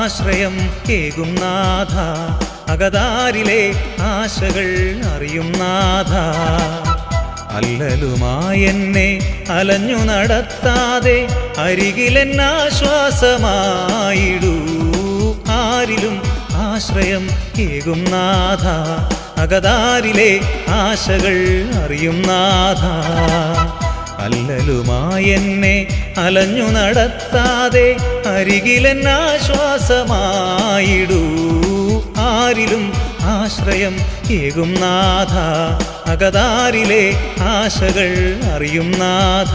ആശ്രയം കേകും നാഥ അകതാരിലെ ആശകൾ അറിയും നാഥ അല്ലലുമായെന്നെ അലഞ്ഞു നടത്താതെ അരികിലെന്നാശ്വാസമായിടൂ ആരിലും ആശ്രയം കേകും നാഥ അകതാരിലെ ആശകൾ അറിയും നാഥ അല്ലലുമായെന്നെ അലഞ്ഞു നടത്താതെ അരികിലെന്നാശ്വാസമായിടൂ ആരിലും ആശ്രയം ഏകും നാഥ അകതാരിലെ ആശകൾ അറിയും നാഥ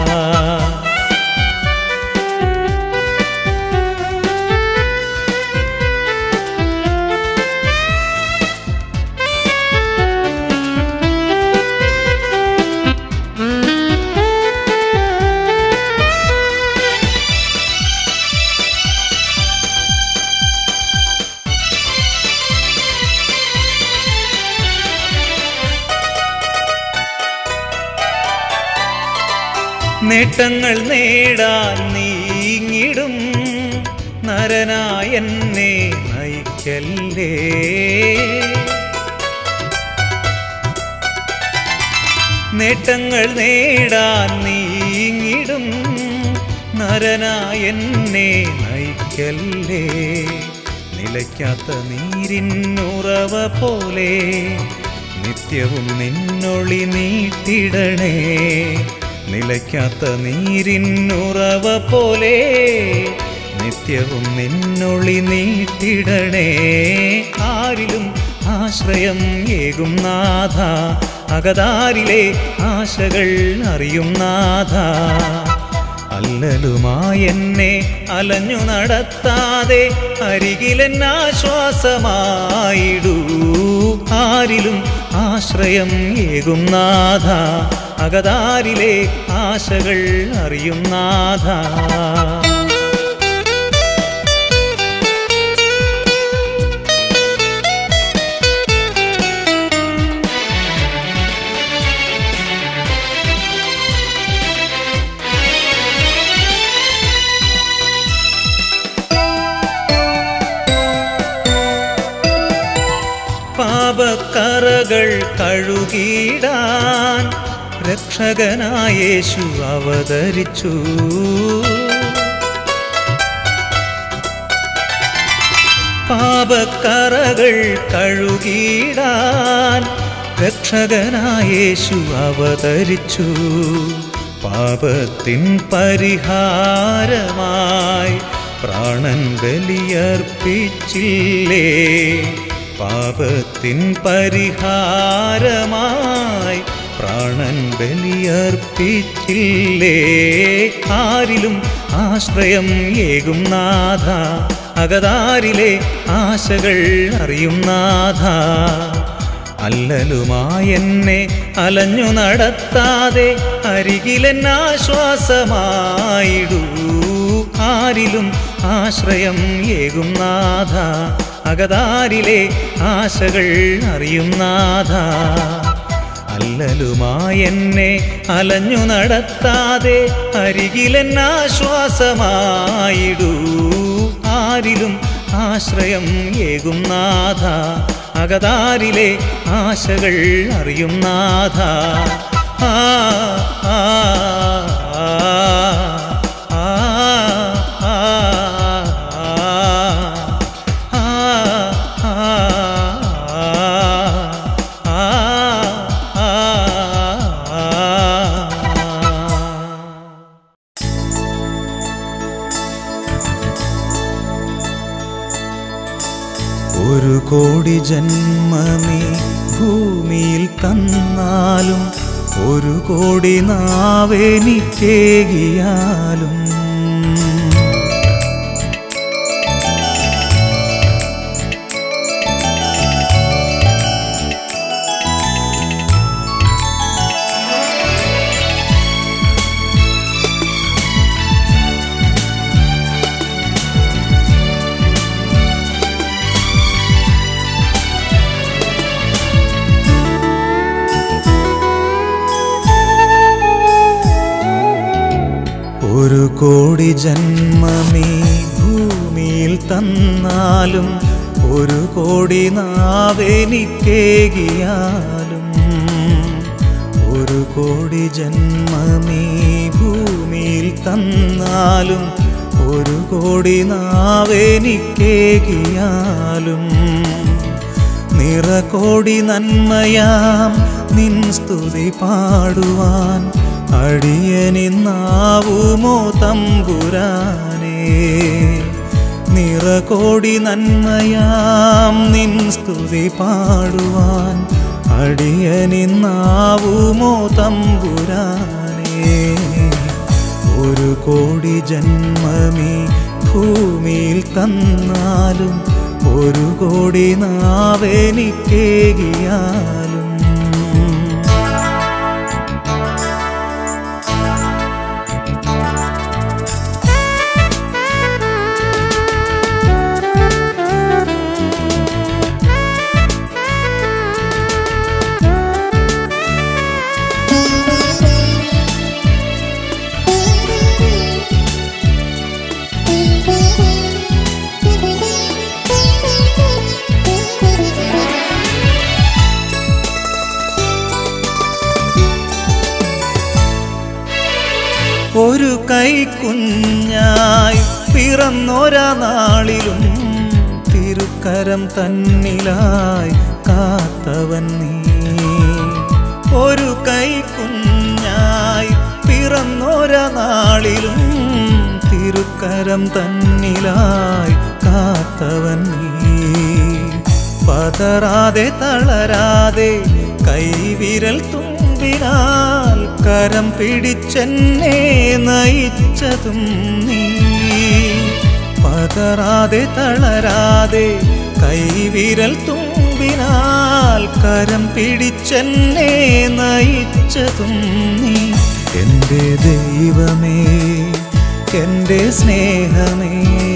നേട്ടങ്ങൾ നേടാൻ നീങ്ങിടും നരനായെന്നെ നയിക്കല്ലേ നേട്ടങ്ങൾ നേടാൻ നീങ്ങിടും നരനായെന്നെ നയിക്കല്ലേ നിലയ്ക്കാത്ത നീരിന്നുറവ പോലെ നിത്യവും നിന്നൊളി നീട്ടിടണേ നിലയ്ക്കാത്ത നീരിന്നുറവ പോലെ നിത്യവും നിന്നൊളി നീട്ടിടണേ ആരിലും ആശ്രയം ഏകും നാഥ അകതാരിലെ ആശകൾ അറിയും നാഥ അല്ലലുമായെന്നെ അലഞ്ഞു നടത്താതെ അരികിലെന്നാശ്വാസമായിടൂ ആരിലും ആശ്രയം ഏകും നാഥ അകതാരിലെ ആശകൾ അറിയും നാഥ പാപക്കറകൾ കഴുകിടാൻ രക്ഷകനായേശു അവതരിച്ചു പാപക്കറകൾ കഴുകിടാൻ രക്ഷകനായേശു അവതരിച്ചു പാപത്തിൻ പരിഹാരമായി പ്രാണൻ ബലിയർപ്പിച്ചില്ലേ പാപത്തിൻ പരിഹാരമായി പ്രാണൻ ബലിയർപ്പിച്ചില്ലേ ആരിലും ആശ്രയം ഏകും നാഥ അകതാരിലെ ആശകൾ അറിയും നാഥ അല്ലലുമായെന്നെ അലഞ്ഞു നടത്താതെ അരികിലെന്നാശ്വാസമായിടൂ ആരിലും ആശ്രയം ഏകും നാഥ അകതാരിലെ ആശകൾ അറിയും നാഥ അല്ലലുമായെന്നെ അലഞ്ഞു നടത്താതെ അരികിലെന്നാശ്വാസമായിടൂ ആരിലും ആശ്രയം ഏകും നാഥ അകതാരിലെ ആശകൾ അറിയും നാഥ ആ ആ ആ ആ ആ ഒരു കോടി ജന്മമേ ഭൂമിയിൽ തന്നാലും ഒരു കോടി നാവെനിക്കേകിയാലും ഒരു കോടി ജന്മമേ ഭൂമിയിൽ തന്നാലും ഒരു കോടി നാവെനിക്കേകിയാലും ഒരു കോടി ജന്മമീ ഭൂമിയിൽ തന്നാലും ഒരു കോടി നാവെനിക്കേകിയാലും നിറകോടി നന്മയാം നിൻ സ്തുതി പാടുവാൻ അടിയനിന്നാവുമോ തമ്പുരാനേ നിറകോടി നന്മയാം നിൻ സ്തുതി പാടുവാൻ അടിയനിന്നാവുമോ തമ്പുരാനേ ഒരു കോടി ജന്മമീ ഭൂമിയിൽ തന്നാലും ഒരു കോടി നാവെനിക്കേകിയാലും ഒരു കൈക്കുഞ്ഞായി പിറന്നൊരാ നാളിലും തിരുക്കരം തന്നിലായി കാത്തവൻ നീ ഒരു കൈക്കുഞ്ഞായി പിറന്നൊരാ നാളിലും തിരുക്കരം തന്നിലായി കാത്തവൻ നീ പതറാതെ തളരാതെ കൈവിരൽ തുമ്പിനാൽ കരം പിടിച്ചെന്നെ നയിച്ചതും നീ പതറാതെ തളരാതെ കൈവിരൽ തുമ്പിനാൽ കരം പിടിച്ചെന്നെ നയിച്ചതും നീ എൻ്റെ ദൈവമേ എൻ്റെ സ്നേഹമേ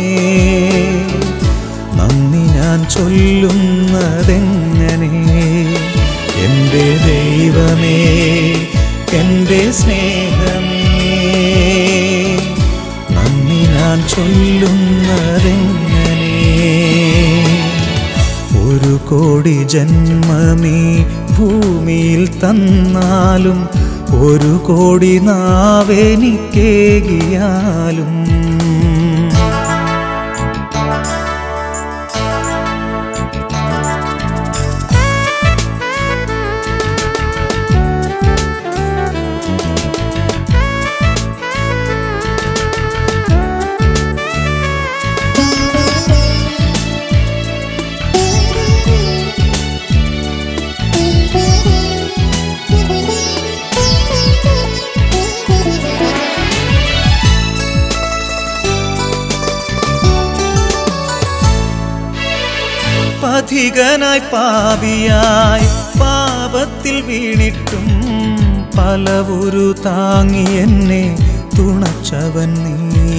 നന്ദി ഞാൻ ചൊല്ലുന്നതെങ്ങനെ എൻ്റെ ദൈവമേ എൻ്റെ സ്നേഹമേ നന്ദി ഞാൻ ചൊല്ലുന്നതെങ്ങനെ ഒരു കോടി ജന്മമീ ഭൂമിയിൽ തന്നാലും ഒരു കോടി നാവെനിക്കേകിയാലും പഥികനായി പാപിയായി പാപത്തിൽ വീണിട്ടും പലവുരു താങ്ങി എന്നെ തുണച്ചവൻ നീ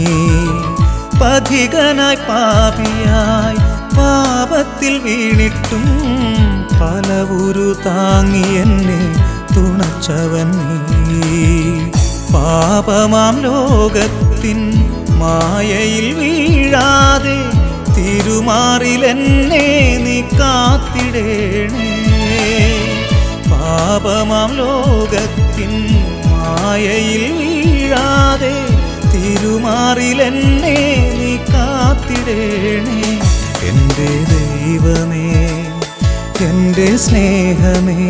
പഥികനായി പാപിയായി പാപത്തിൽ വീണിട്ടും പലവുരു താങ്ങി എന്നെ തുണച്ചവൻ നീ പാപമാം ലോകത്തിൻ മായയിൽ വീഴാതെ തിരുമാറിലെന്നെ നീ കാത്തിടേണേ പാപമാം ലോകത്തിൻ മായയിൽ വീഴാതെ തിരുമാറിലെന്നെ നീ കാത്തിടേണേ എൻ്റെ ദൈവമേ എൻ്റെ സ്നേഹമേ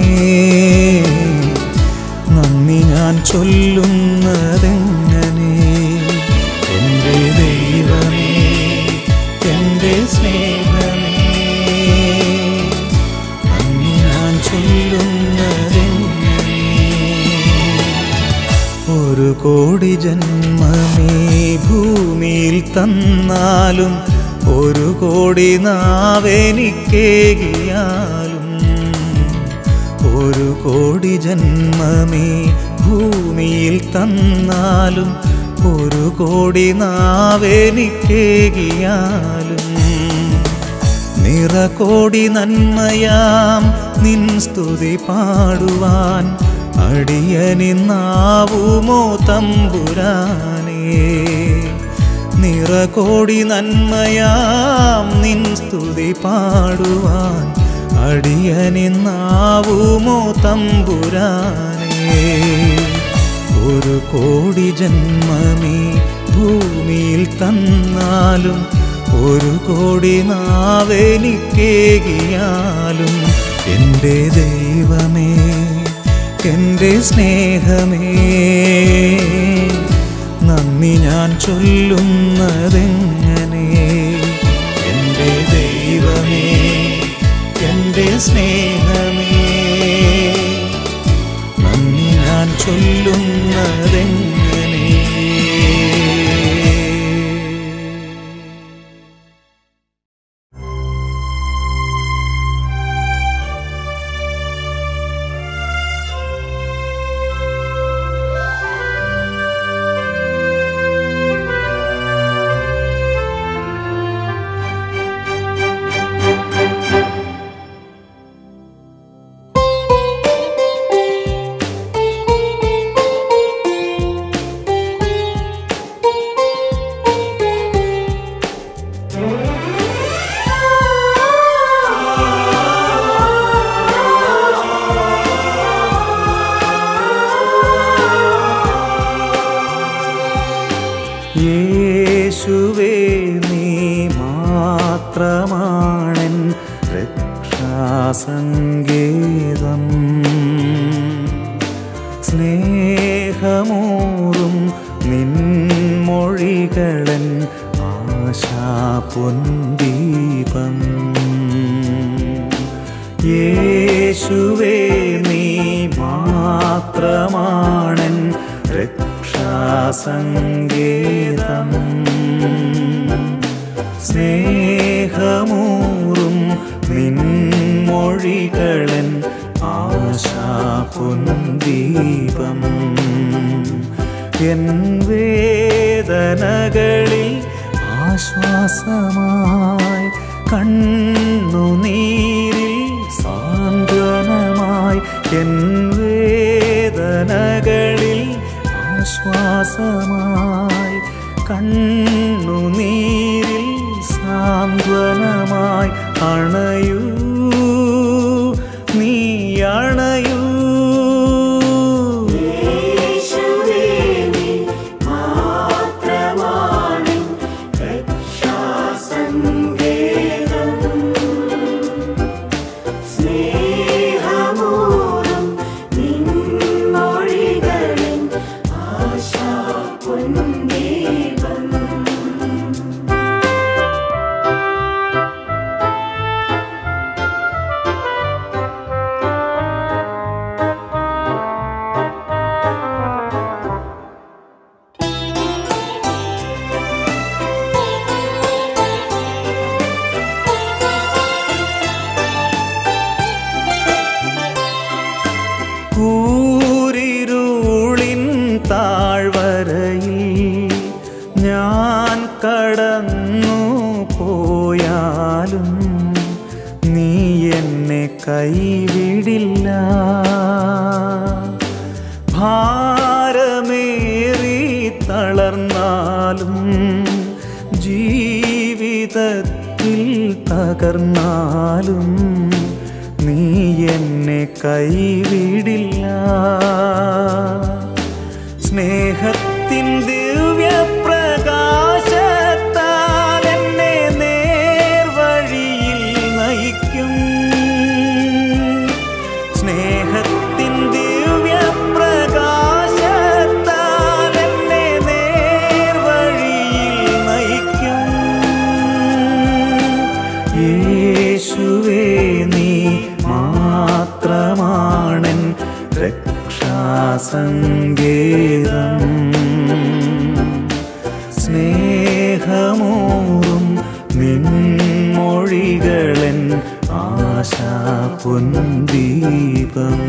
നന്ദി ഞാൻ ചൊല്ലുന്നതെങ്ങനെ എൻ്റെ ദൈവമേ എൻ്റെ സ്നേഹമേ നന്ദി ഞാൻ ചൊല്ലുന്നതെങ്ങനെ ഒരു കോടി ജന്മമേ ഭൂമിയിൽ തന്നാലും ഒരു കോടി നാവെനിക്കേകിയാലും ഒരു കോടി ജന്മമേ ഭൂമിയിൽ തന്നാലും ഒരു കോടി നാവെനിക്കേകിയാലും നിറകോടി നന്മയാം നിൻ സ്തുതി പാടുവാൻ അടിയനിന്നാവുമോ തമ്പുരാനേ നിറകോടി നന്മയാം നിൻ സ്തുതി പാടുവാൻ അടിയനിന്നാവുമോ തമ്പുരാനേ ഒരു കോടി ജന്മമീ ഭൂമിയിൽ തന്നാലും ഒരു കോടി നാവെനിക്കേകിയാലും എൻ്റെ ദൈവമേ എൻ്റെ സ്നേഹമേ നന്ദി ഞാൻ ചൊല്ലുന്നതെങ്ങനെ എൻ്റെ ദൈവമേ എൻ്റെ സ്നേഹമേ നന്ദി ഞാൻ ചൊല്ലുന്നതെങ്ങനെ യേശുവേ നീ മാത്രമാണൻ രക്ഷാസങ്കേതം സ്നേഹമൂറും നിൻമൊഴികളൻ ആശാപൊന്തീപം യേശുവേ നീ മാത്രമാണൻ രക്ഷാസങ്കേതം സ്നേഹമൂറും നിൻമൊഴികളൻ ആശാപൊന്തീപം എൻ വേദനകളിൽ ആശ്വാസമായി കണ്ണുനീരിൽ സാന്ത്വനമായി എൻ വേദനകളിൽ ആശ്വാസമായി കണ്ണുനീരിൽ സാന്ത്വനമായി അണയൂ നീ അണയൂ കൂരിരുളിൻ താഴ്വരയിൽ ഞാൻ കടന്നു പോയാലും നീ എന്നെ കൈവിടില്ല ഭാരമേറി തളർന്നാലും ജീവിതത്തിൽ തകർന്നാലും നീ എന്നെ കൈവിടില്ല സ്നേഹത്തിൻ ദിവ്യപ്രകാശത്താൽ എന്നെ നേർവഴിയിൽ നയിക്കും സ്നേഹത്തിൻ ദിവ്യപ്രകാശത്താൽ എന്നെ നേർവഴിയിൽ നയിക്കും യേശുവേ നീ മാത്രമാണൻ രക്ഷാസങ്കേതം സ്നേഹമൂറും നിൻമൊഴികളൻ ആശാപൊന്തീപം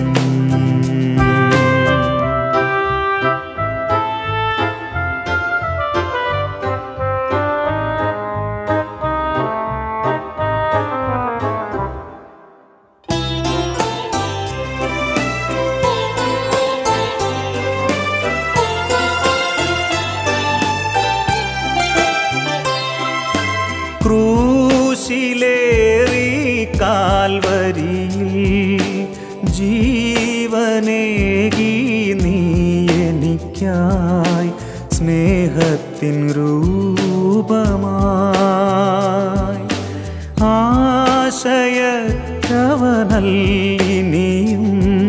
കാൽവരിയിൽ ജീവനേകി നീ എനിക്കായി സ്നേഹത്തിൻ രൂപമായി ആശയക്കവനല്ലിനിയും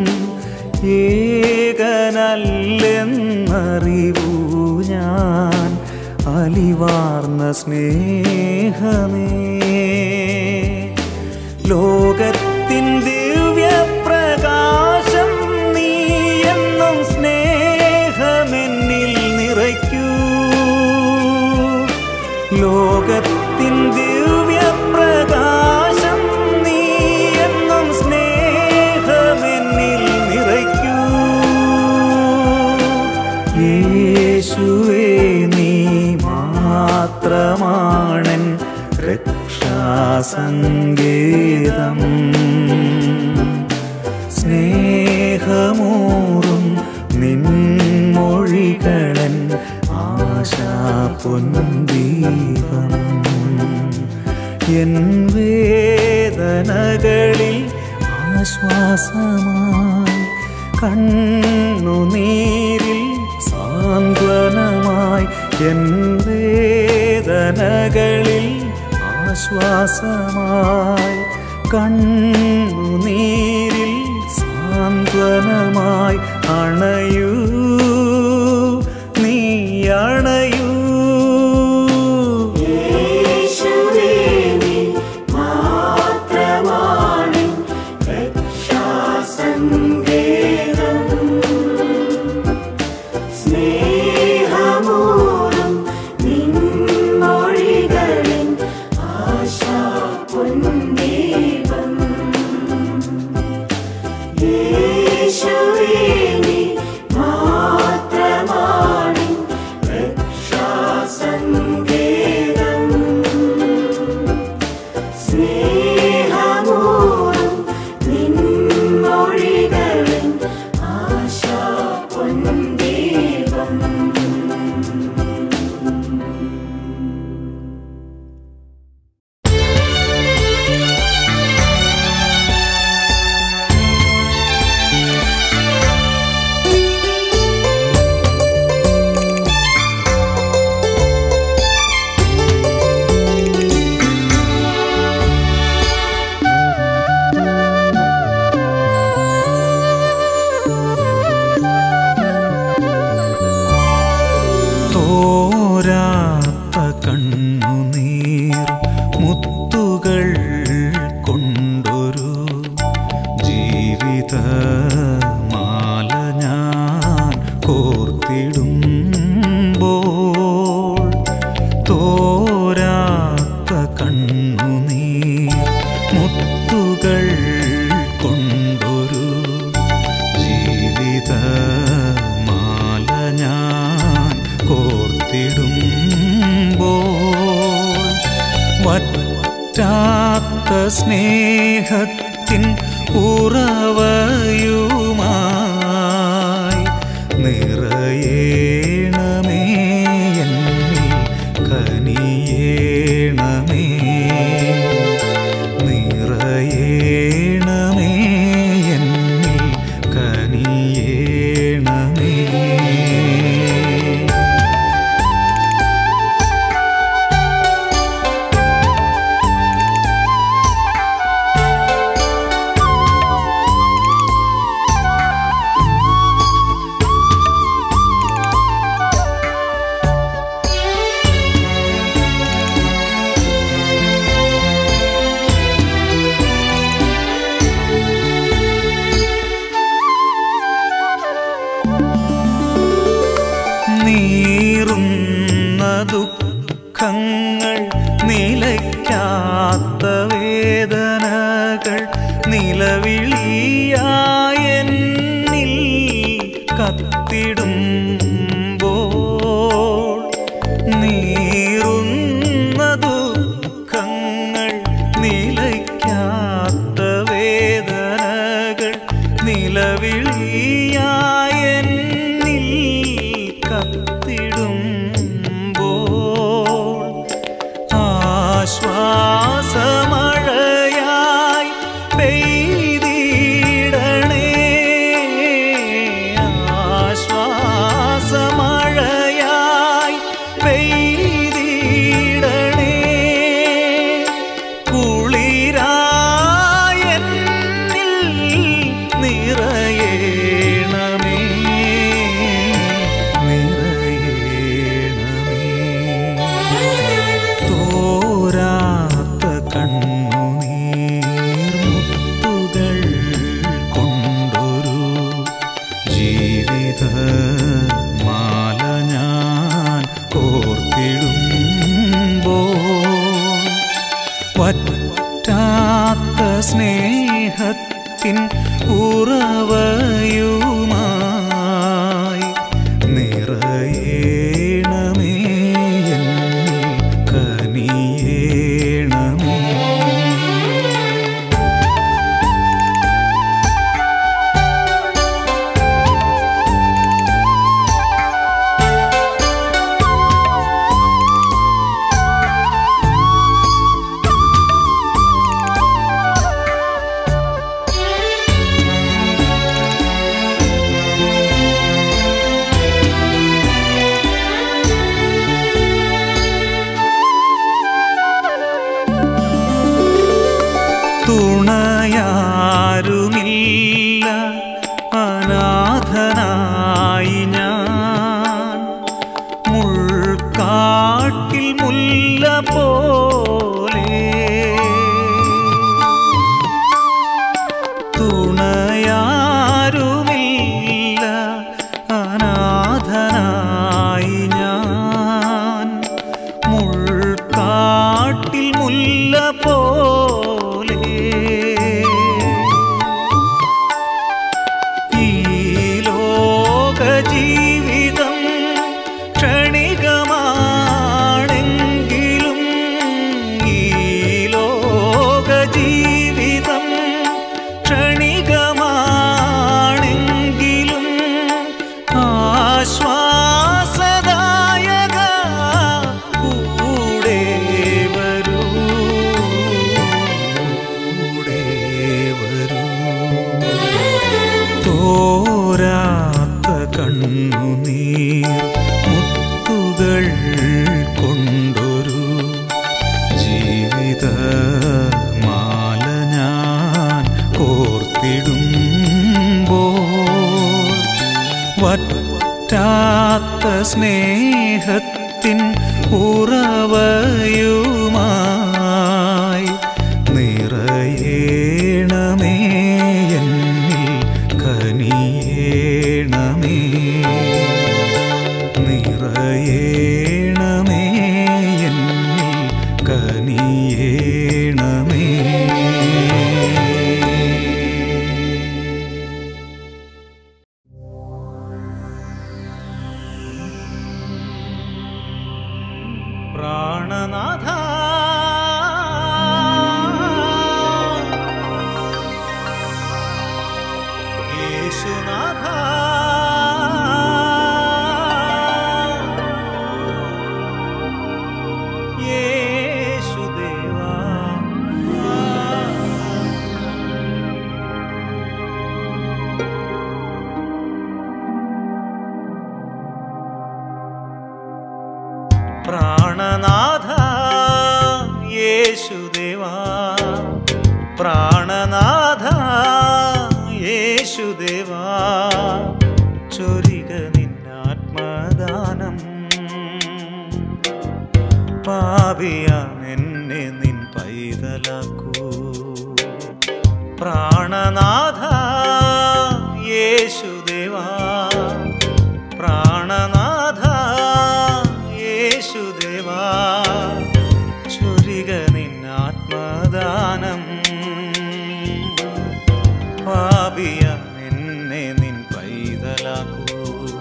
ഏകനല്ലെന്നറിവൂ ഞാൻ അലിവാർന്ന സ്നേഹമേ ലോകത്തിൻ ദിവ്യപ്രകാശം നീ എന്നും സ്നേഹമെന്നിൽ നിറയ്ക്കൂ ലോകത്തിൻ ദിവ്യപ്രകാശം നീ എന്നും സ്നേഹമെന്നിൽ നിറയ്ക്കൂ യേശുവേ നീ മാത്രമാണൻ രക്ഷാസങ്കേതം സ്നേഹമൂറും നിൻമൊഴികളൻ ആശാ പൊൻദീപം എൻ വേദനകളിൽ ആശ്വാസമായി കണ്ണുനീരിൽ സാന്ത്വനമായി എൻ വേദനകളിൽ ആശ്വാസമായി കണ്ണുനീരിൽ സാന്ത്വനമായി അണയൂ നീ അണയൂ തോരാത്ത കണ്ണുനീർ മുത്തുകൾ കൊണ്ടൊരു ജീവിത മാല ഞാൻ കോർത്തിടുമ്പോൾ തോരാത്ത കണ്ണുനീർ മുത്തുകൾ കൊണ്ടൊരു ജീവിത മാല ഞാൻ കോർത്തിടുമ്പോൾ വറ്റാത്ത സ്നേഹത്തിൻ ഉറവയുമായി നിറയേണമേ എന്നിൽ കനിയേണമേ നിറയേണമേ എന്നിൽ കനിയേണമേ നീറുന്ന ദുഃഖങ്ങൾ നിലയ്ക്കാത്ത വേദനകൾ നിലവിളിയായെന്നിൽ കത്തിടുമ്പോൾ നീറുന്ന ദുഃഖങ്ങൾ നിലയ്ക്കാത്ത വേദനകൾ നിലവിളിയായെന്നിൽ കത്തിടുമ്പോൾ ആശ്വാസമഴയായി സ്നേഹത്തിൻ ഉറവയുമായി നിറയേണമേ എന്നിൽ കനിയേണമേ തുണയാരുമില്ല അനാഥനായി ഞാൻ മുൾക്കാട്ടിൽ മുല്ല പോലെ തുണയാരുമില്ല അനാഥനായി ഞാൻ മുൾക്കാട്ടിൽ മുല്ല പോലെ ഈ ലോക ജീവിതം ക്ഷണികമാണെങ്കിലും ഈ ലോക ജീവിതം ക്ഷണികമാണെങ്കിലും ആശ്വാസദായക കൂടെ വരൂ കൂടെ വരൂ തോരാത്ത കണ്ണുനീർ മുത്തുകൾ കൊണ്ടൊരു ജീവിത മാല ഞാൻ കോർത്തിടുമ്പോൾ വറ്റാത്ത സ്നേഹത്തിൻ ഉറവയുമായി നിറയേണമേ എന്നിൽ കനിയേണമേ നിറയേണമേ എന്നിൽ കനിയേണമേ പ്രാണനാഥ യേശുനാഥ യേശുദേവാ പ്രാണനാഥ യേശുദേവാ പ്രാണനാഥ യേശുദേവാ ചൊരിക നിന്നാത്മദാനം പാപിയാൻ എന്നെ നിൻ പൈതലാക്കൂ പ്രാണനാഥ യേശുദേവാ പ്രാണനാഥ യേശുദേവാ ചൊരിക നിന്നാത്മദാനം പാപിയ എന്നെ നിൻ പൈതലാക്കൂ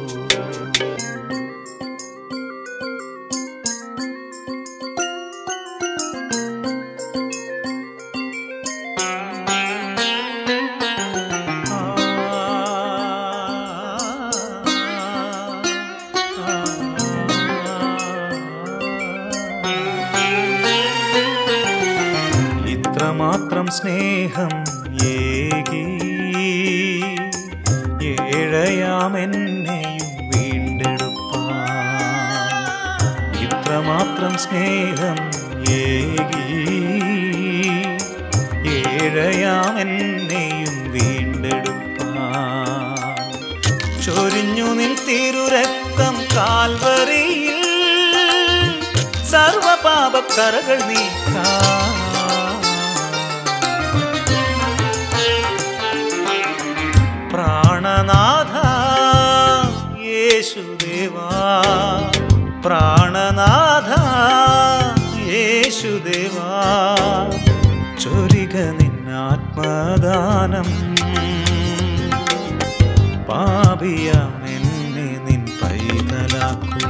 ഇത്രമാത്രം സ്നേഹം ഏകി ഏഴയാമെന്നെയും വീണ്ടെടുപ്പാൻ ഇത്രമാത്രം സ്നേഹം ഏകി ഏഴയാമെന്നെയും വീണ്ടെടുപ്പാൻ ചൊരിഞ്ഞു നിൻ തിരുരക്തം കാൽവരിയിൽ സർവപാപക്കറകൾ നീക്കാം പ്രാണനാഥ യേശുദേവാ പ്രാണനാഥ യേശുദേവാ ചൊരിക നിന്ന നിന്നാത്മദാനം പാപിയാം എന്നെ നിൻ പൈതലാക്കൂ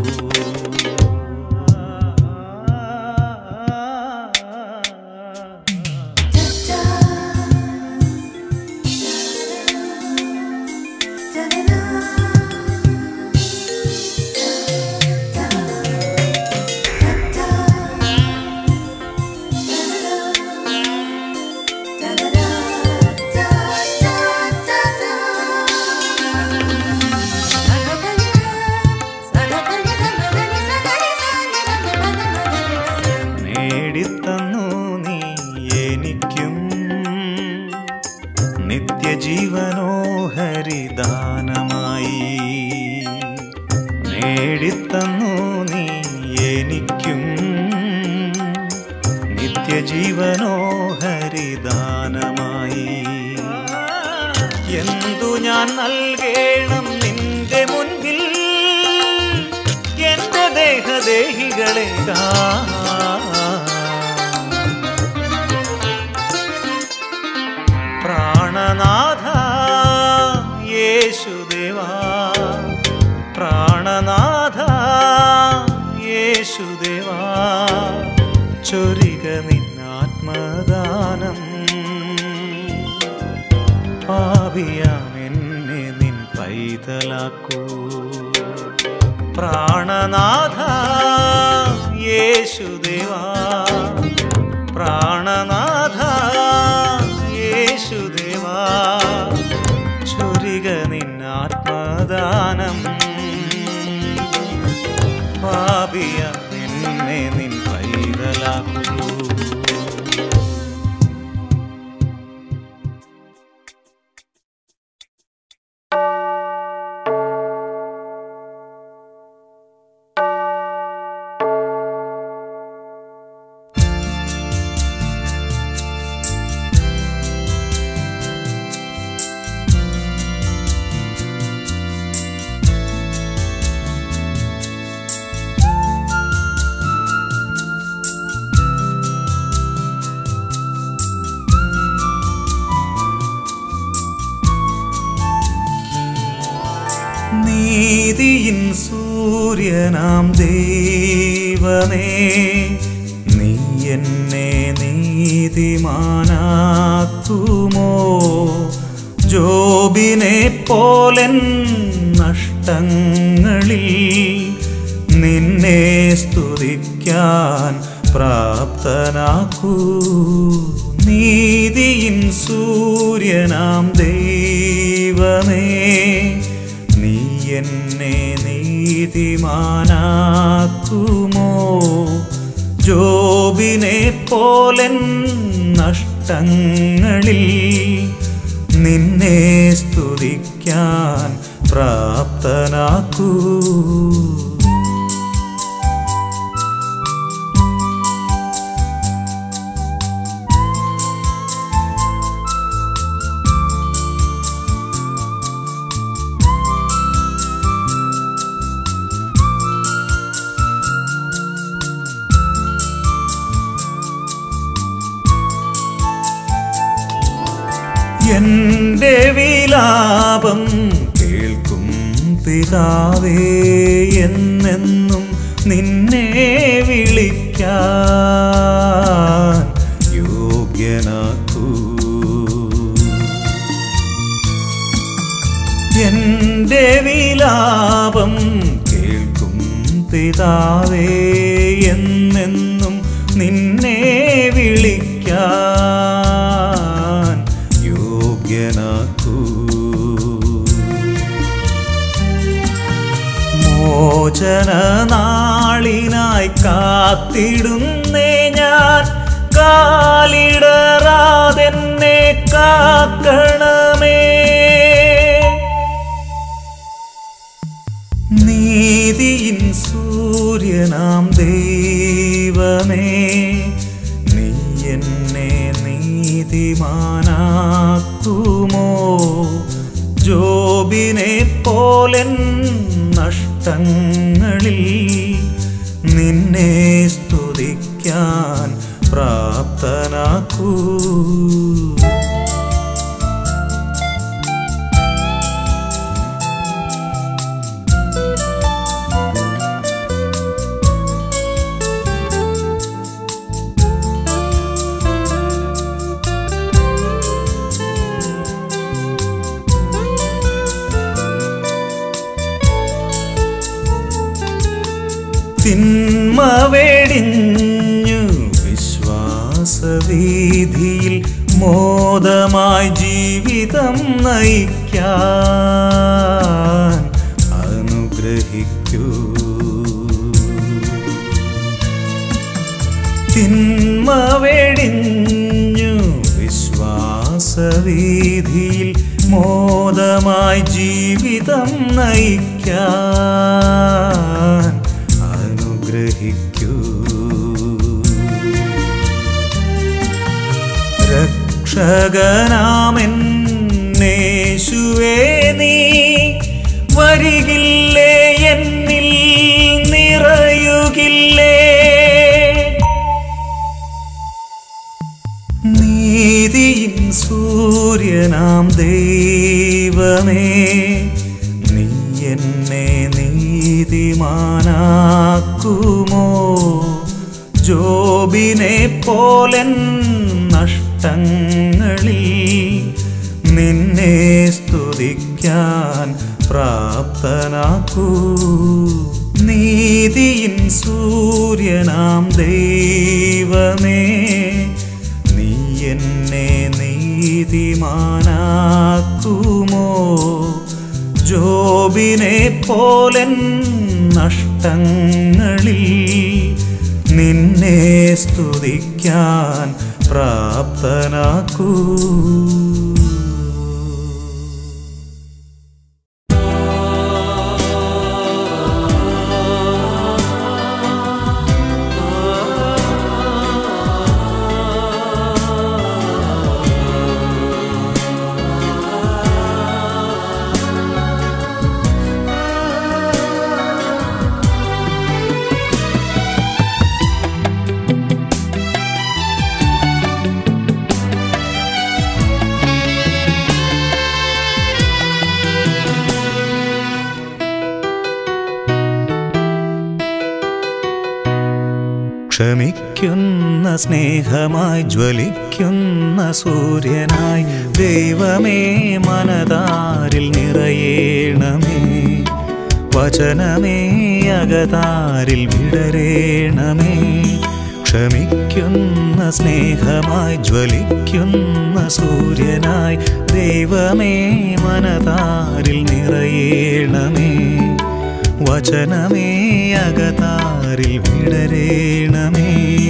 നേടിത്തന്നു നീ എനിക്കും നിത്യജീവനോ ഹരിദാനമായി നേടിത്തന്നു നീ എനിക്കും നിത്യജീവനോ ഹരിദാനമായി എന്തു ഞാൻ നൽകേണം നിന്റെ മുൻപിൽ എന്റെ ദേഹദേഹികളെ പ്രാണനാഥ യേശുദേവാ പ്രാണനാഥ യേശുദേവാ ചൊരിക നിന്നാത്മദാനം പാപിയാം എന്നെ നിൻ പൈതലാക്കൂ പ്രാണനാഥ യേശുദേവാ പ്രാണനാഥ യേശുദേവാ ചൊരിക നിന്നാത്മദാനം പാപിയ നിന്നെ നിൻ പൈതലാക്കൂ നീതിയിൻ സൂര്യനാം ദൈവമേ നീ എന്നെ നീതിമാനാക്കുമോ ജോബിനെ പോലൻ നഷ്ടങ്ങളിൽ നിന്നെ സ്തുതിക്കാൻ പ്രാപ്തനാക്കൂ നീതിയിൻ സൂര്യനാം ദൈവമേ നീ എന്നെ നീതിമാനാക്കുമോ ജോബിനെ പോലൻ നഷ്ടങ്ങളിൽ നിന്നെ സ്തുതിക്കാൻ പ്രാപ്തനാക്കൂ എന്റെ വിലാപം കേൾക്കും പിതാവേ എന്നെന്നും നിന്നെ വിളിക്കാൻ യോഗ്യനാക്കൂ എന്റെ വിലാപം കേൾക്കും പിതാവേ എന്നെന്നും നിന്നെ വിളിക്കാൻ യോഗ്യനാക്കൂ മോചന നാളിനായി കാത്തിടുന്നേ ഞാൻ കാലിടറാതെന്നെ കാക്കണമേ നീതിയിൻ സൂര്യനാം ദൈവമേ നീ എന്നെ നീതിമാനാക്കുമോ ജോബിനെ പോലൻ നഷ്ടങ്ങളിൽ നിന്നെ സ്തുതിക്കാൻ പ്രാപ്തനാക്കൂ തിന്മ വെടിഞ്ഞു വിശ്വാസവീതിയിൽ മോദമായി ജീവിതം നയിക്കാൻ അനുഗ്രഹിക്കൂ തിന്മ വെടിഞ്ഞു വിശ്വാസവീതിയിൽ മോദമായി ജീവിതം നയിക്കാൻ അനുഗ്രഹിക്കൂ രക്ഷകനാമെന്നേശുവേ നീ വരികില്ലേ എന്നിൽ നിറയുകില്ലേ നീതിയിൻ സൂര്യനാം ദൈവമേ നീ എന്നെ നീതിമാനാക്കുമോ ജോബിനെ പോലൻ നഷ്ടങ്ങളിൽ നിന്നെ സ്തുതിക്കാൻ പ്രാപ്തനാക്കൂ നീതിയിൻ സൂര്യനാം ദൈവമേ നീ എന്നെ നീതിമാനാക്കുമോ ജോബിനെ പോലൻ നഷ്ടങ്ങളിൽ നിന്നെ സ്തുതിക്കാൻ പ്രാപ്തനാക്കൂ ക്ഷമിക്കുന്ന സ്നേഹമായി ജ്വലിക്കുന്ന സൂര്യനായി ദൈവമേ മനതാരിൽ നിറയേണമേ വചനമേ അകതാരിൽ വിടരേണമേ ക്ഷമിക്കുന്ന സ്നേഹമായി ജ്വലിക്കുന്ന സൂര്യനായി ദൈവമേ മനതാരിൽ നിറയേണമേ വചനമേ അകതാരിൽ വിടരേണമേ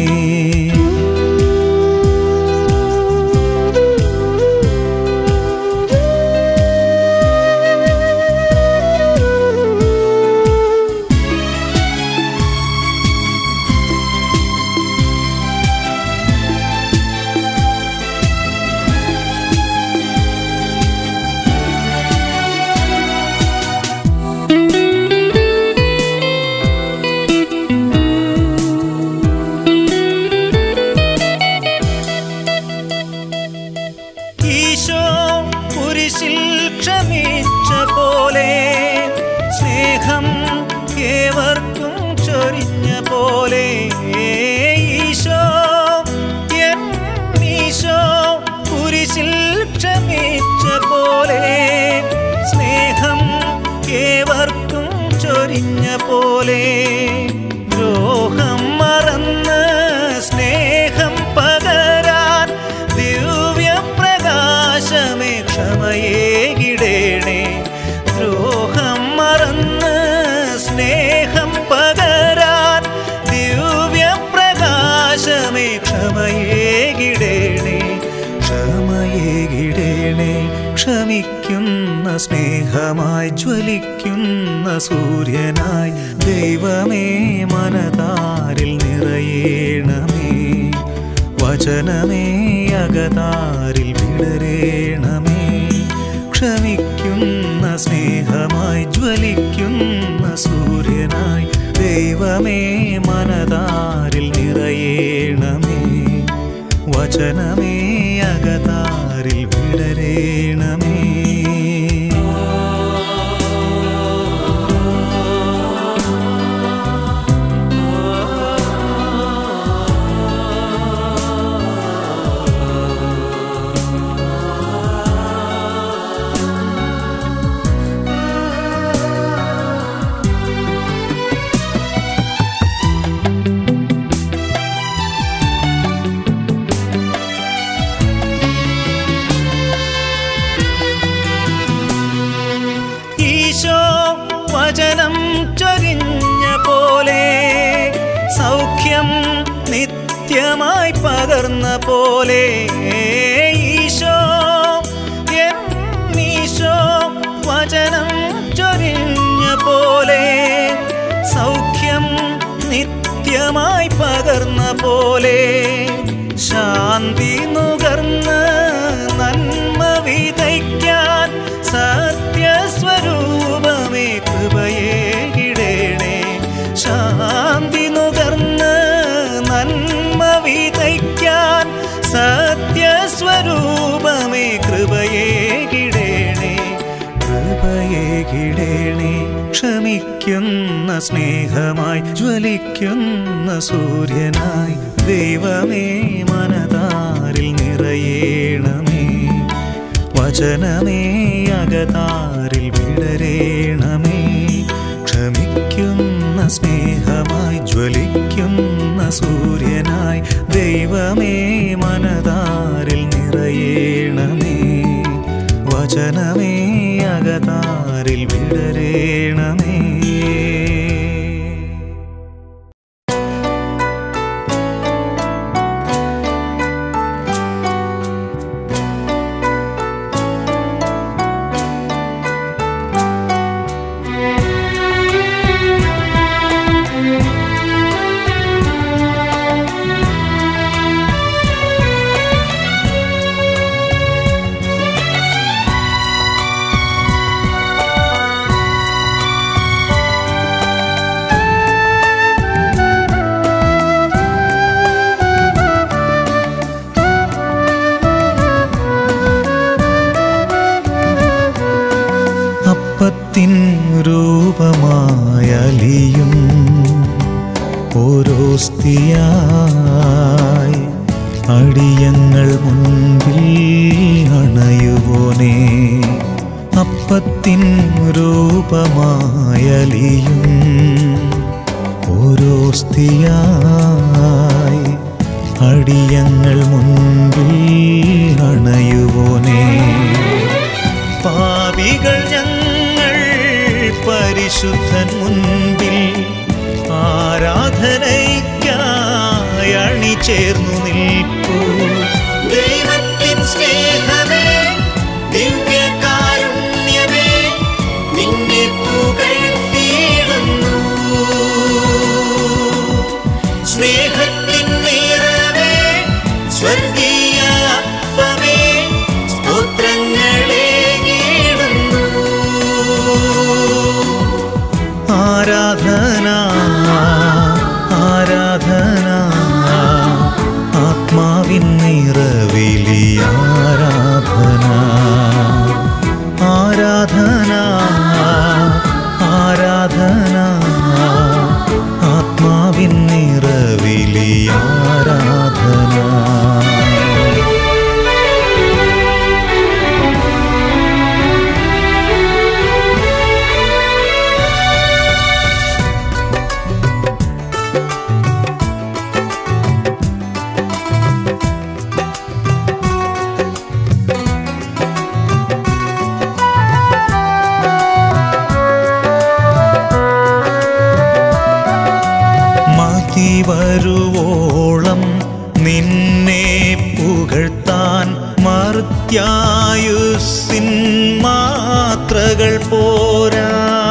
ഈശോ കുരിശിൽ ക്ഷമിച്ച പോലെ സ്നേഹം ഏവർക്കും ചൊരിഞ്ഞ പോലെ ഈശോ എൻ ഈശോ കുരിശിൽ ക്ഷമിച്ച പോലെ സ്നേഹം ഏവർക്കും ചൊരിഞ്ഞ പോലെ ദ്രോഹം മറന്ന് സ്നേഹം പകരാൻ ദിവ്യപ്രകാശമേ ക്ഷമയേകിടേണേ ദ്രോഹം മറന്ന് സ്നേഹം പകരാൻ ദിവ്യപ്രകാശമേ ക്ഷമയേകിടേണേ ക്ഷമയേകിടേണേ ക്ഷമിക്കുന്ന സ്നേഹമായി ജ്വലിക്കുന്ന സൂര്യനായി ദൈവമേ മനതാരിൽ നിറയേണമേ വചനമേ അകതാരിൽ വിടരേണമേ ക്ഷമിക്കുന്ന സ്നേഹമായി ജ്വലിക്കുന്ന സൂര്യനായി ദൈവമേ മനതാരിൽ നിറയേണമേ വചനമേ അകതാരിൽ വിടരേണമേ പോലെ ഈശോ എന്നീശോ വചനം ചൊരിഞ്ഞ പോലെ സൗഖ്യം നിത്യമായി പകർന്ന പോലെ ശാന്തി നുകർന്ന് നന്മ വിതയ്ക്കാൻ സത്യസ്വരൂപമേ കൃപയേ കിടേണേ ശാന്തി നുകർന്ന് നന്മ വിതയ്ക്കാൻ സത്യസ്വരൂപമേ കൃപയേ കിടേണേ കൃപയേ കിടേണേ ക്ഷമിക്കുന്ന സ്നേഹമായി ജ്വലിക്കുന്ന സൂര്യനായി ദൈവമേ മനതാരിൽ നിറയേണമേ വചനമേ അകതാരിൽ വിടരേണമേ ക്ഷമിക്കുന്ന സ്നേഹമായി ജ്വലിക്കുന്ന സൂര്യനായി ദൈവമേ മനതാരിൽ നിറയേണമേ വചനമേ അകതാരിൽ വിടരേണമേ അപ്പത്തിൻ രൂപമായലിയും ഓരോ സ്തിയായി അടിയങ്ങൾ മുൻപിൽ അണയുവോനെ അപ്പത്തിൻ രൂപമായലിയും ഓരോ സ്തിയായി അടിയങ്ങൾ മുൻപിൽ അണയുവോനെ പാപികൾ ഞങ്ങൾ പരിശുദ്ധൻ മുൻപിൽ ആരാധനയ്ക്കായി അണിചേർന്നു നിൽപ്പൂ ദൈവത്തിൻ സ്നേഹമേ ദിവ്യകാരുണ്യമേ നിന്നെ പുകഴ്ത്തിയിടുന്നു സ്നേഹത്തിൻ നിറവേ സ്വർഗീയ അപ്പമേ സ്തോത്രങ്ങളെ ആരാധന ആരാധന ആത്മാവിൻ നിറവിലി ആരാധന ആരാധന ആരാധന ആത്മാവിൻ നിറവിലി ആരാധന മതി വരുവോളം നിന്നെ പുകഴ്ത്താൻ മർത്യായുസിൻ മാത്രകൾ പോരാ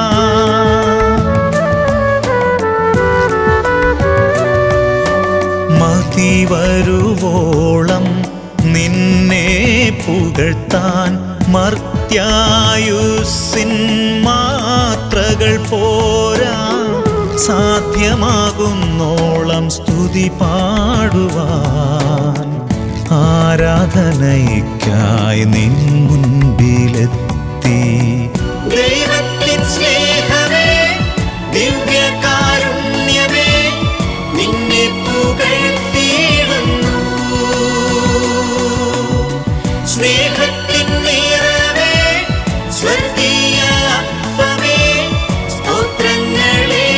മതി വരുവോളം നിന്നെ പുകഴ്ത്താൻ മർത്യായുസിൻ മാത്രകൾ പോരാ സാധ്യമാകുന്നോളം സ്തുതി പാടുവാൻ ആരാധനയ്ക്കായി നിൻ മുൻപിലെത്തി ദൈവത്തിൻ സ്നേഹമേ ദിവ്യകാരുണ്യമേ നിന്നെ പുകഴ്ത്തിയിടുന്നു സ്നേഹത്തിൻ നിറവേ സ്വർഗീയ അപ്പമേ സ്തോത്രങ്ങളെ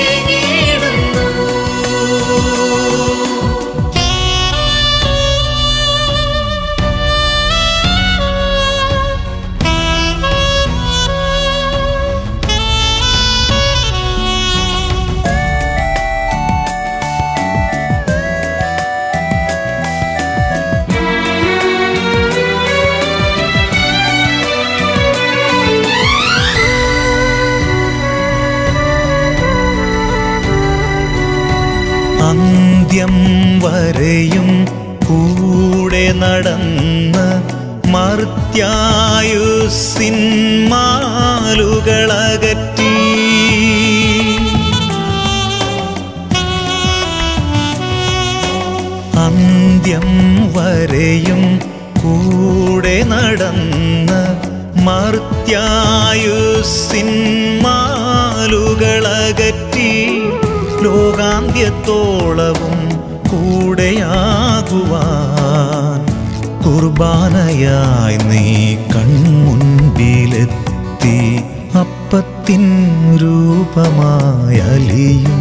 അന്ത്യം വരെയും കൂടെ നടന്ന് മർത്യായുസിൻ മാലുകളകറ്റി അന്ത്യം വരെയും കൂടെ നടന്ന് മർത്യായുസിൻ മാലുകളകറ്റി ലോകാന്ത്യത്തോളവും കൂടെയാകുവാൻ കുർബാനയായി നീ കൺമുൻപിലെത്തി അപ്പത്തിൻ രൂപമായി അലിയും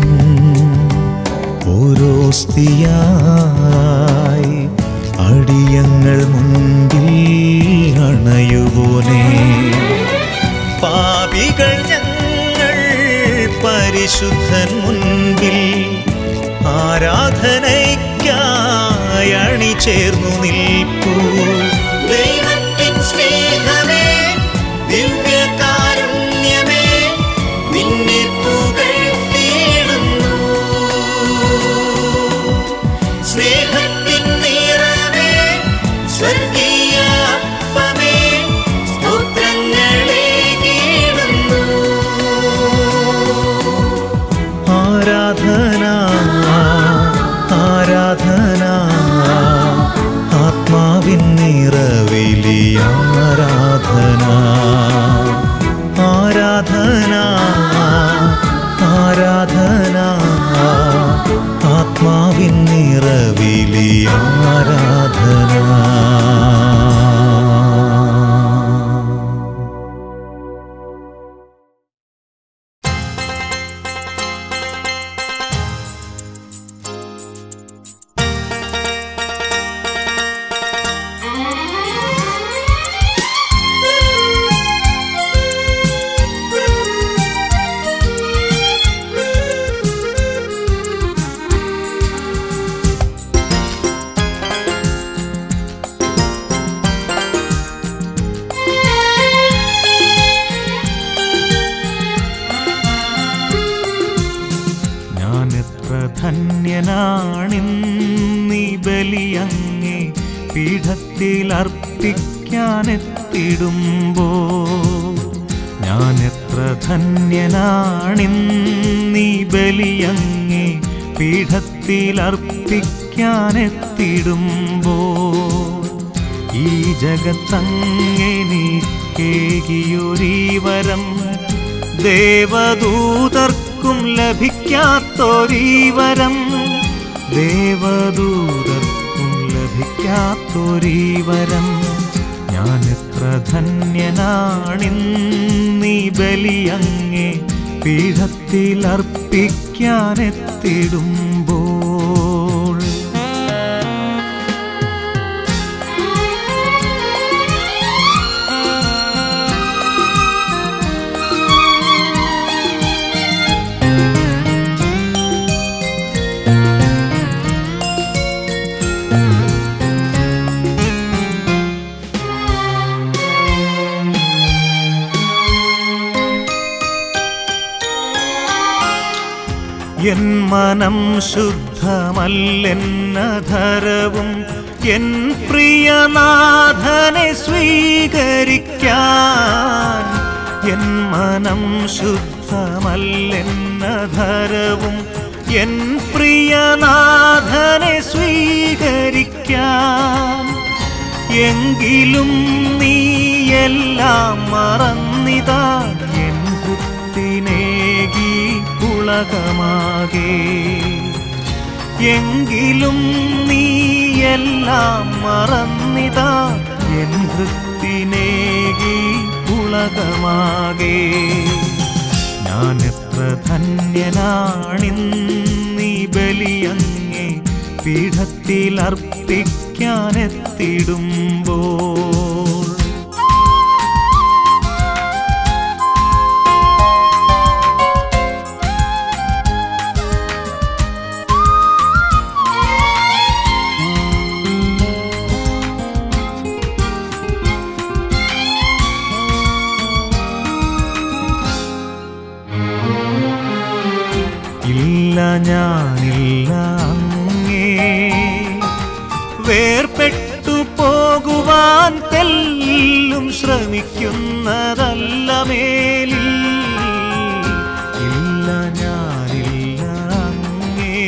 ഓരോസ്തിയായി അടിയങ്ങൾ മുൻപിൽ അണയുവോനെ പാപികൾ ഞങ്ങൾ പരിശുദ്ധൻ മുൻപിൽ ആരാധനയ്ക്കായി അണിചേർന്നു നിൽപ്പൂ ദൈവത്തിൻ സ്നേഹമേ ദിവ്യകാരുണ്യമേ നിന്നെ പുകഴ്ത്തിയിടുന്നു സ്നേഹത്തിൻ നിറവേ സ്വർഗീയ അപ്പമേ സ്തോത്രങ്ങളെ കീടുന്നു ആരാധന ആരാധന ആത്മാവിൻ നിറവിലി ആരാധന ആരാധന ആരാധന ആത്മാവിൻ നിറവിലി ആരാധന ഞാൻ എത്ര ധന്യനാണിന്നീ ബലിയങ്ങേ പീഠത്തിൽ അർപ്പിക്കാനെത്തിടുമ്പോ ഞാൻ എത്ര ധന്യനാണിന്നീ ബലിയങ്ങേ പീഠത്തിൽ അർപ്പിക്കാനെത്തിടുമ്പോ ഈ ജഗത്തങ്ങെനിക്കേകിയൊരീ വരം ദേവദൂതർക്കും ലഭിക്കാത്തൊരീ വരം ദേവദൂതർക്കും ലഭിക്കാത്തൊരീ വരം ഞാൻ എത്ര ധന്യനാണിന്നീ ബലിയങ്ങേ പീഠത്തിൽ അർപ്പിക്കാനെത്തിടുമ്പോൾ എൻ മനം ശുദ്ധമല്ലെന്നധരവും എൻ പ്രിയനാഥനെ സ്വീകരിക്കാൻ എൻ മനം ശുദ്ധമല്ലെന്നധരവും എൻ പ്രിയനാഥനെ സ്വീകരിക്കാൻ എങ്കിലും നീ എല്ലാം മറന്നിതാ എൻ കുത്തിനേകി ഉളകമാകെ എങ്കിലും നീ എല്ലാം മറന്നിതാ എൻ വൃത്തിനേകി ഉളകമാകെ ഞാൻ എത്ര ധന്യനാണിന്നീ ബലിയങ്ങേ പീഠത്തിൽ അർപ്പിക്കാനെത്തിടുമ്പോൾ ഇല്ല ഞാനില്ല ശ്രമിക്കുന്നതല്ല മേലിൽ ഇല്ല ഞാനില്ല അങ്ങേ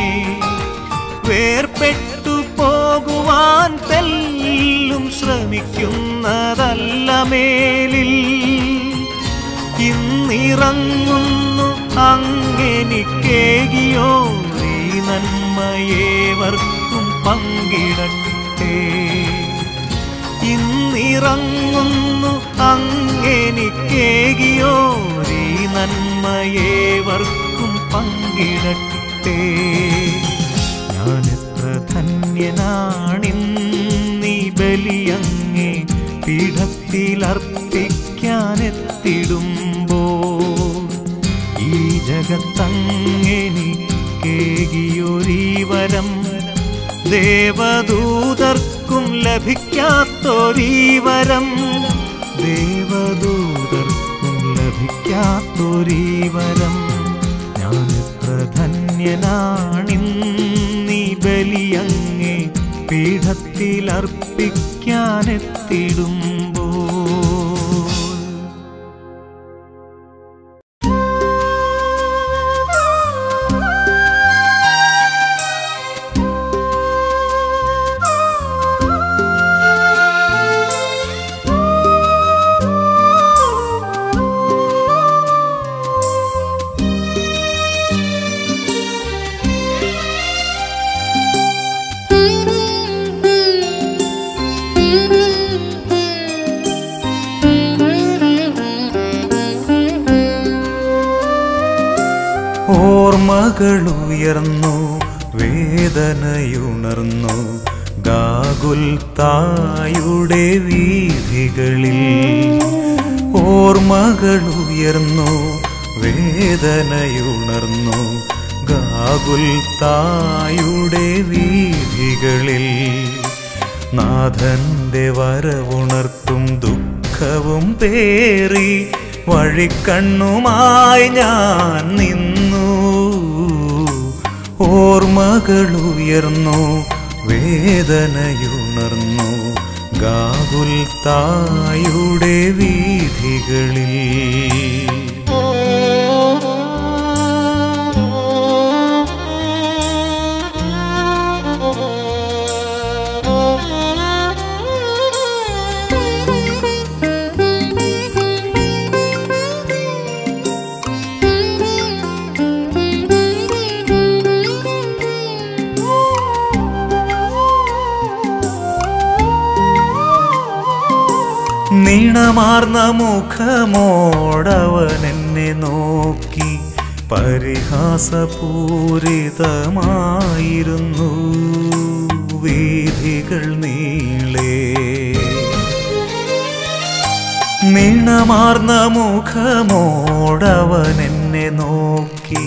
വേർപെട്ടു പോകുവാൻ തെല്ലും ശ്രമിക്കുന്നതല്ല മേലിൽ ഇന്നിറങ്ങുന്നു അങ്ങെനിക്കേകിയോ നീ നന്മയേവർക്കും പങ്കിടട്ടെ ഇന്നിറങ്ങുന്നു അങ്ങെനിക്കേകിയോ നീ നന്മയേവർക്കും പങ്കിടട്ടെ ഞാനെത്ര ധന്യനാണിന്നീ ബലിയങ്ങേ പീഠത്തിലർപ്പിക്കാനെത്തിടുമ്പോൾ ഈ ജഗത്തങ്ങെനിക്കേകിയൊരീ വരം ദേവദൂതർക്കും ലഭിക്കാത്തൊരീ വരം ദേവദൂതർക്കും ലഭിക്കാത്തൊരീ വരം ഞാനെത്ര ധന്യനാണിന്നീ ബലിയങ്ങേ പീഠത്തിലർപ്പിക്കാനെത്തിടുമ്പോൾ ഓർമ്മകളുയർന്നു വേദനയുണർന്നു ഗാഗുൽ തായുടെ വീഥികളിൽ ഓർമ്മകളുയർന്നു വേദനയുണർന്നു ഗാഗുൽ തായുടെ വീഥികളിൽ നാഥന്റെ വരവുണർത്തും ദുഃഖവും പേറി വഴിക്കണ്ണുമായി ഞാൻ നിന്നു ഓർമ്മകളുയർന്നു വേദനയുണർന്നു ഗാകുൽ തായുടെ വീഥികളിൽ നീണമാർന്ന മുഖമോടവൻ എന്നെ നോക്കി പരിഹാസപൂരിതമായിരുന്നു വീഥികൾ നീളേ നീണമാർന്ന മുഖമോടവൻ എന്നെ നോക്കി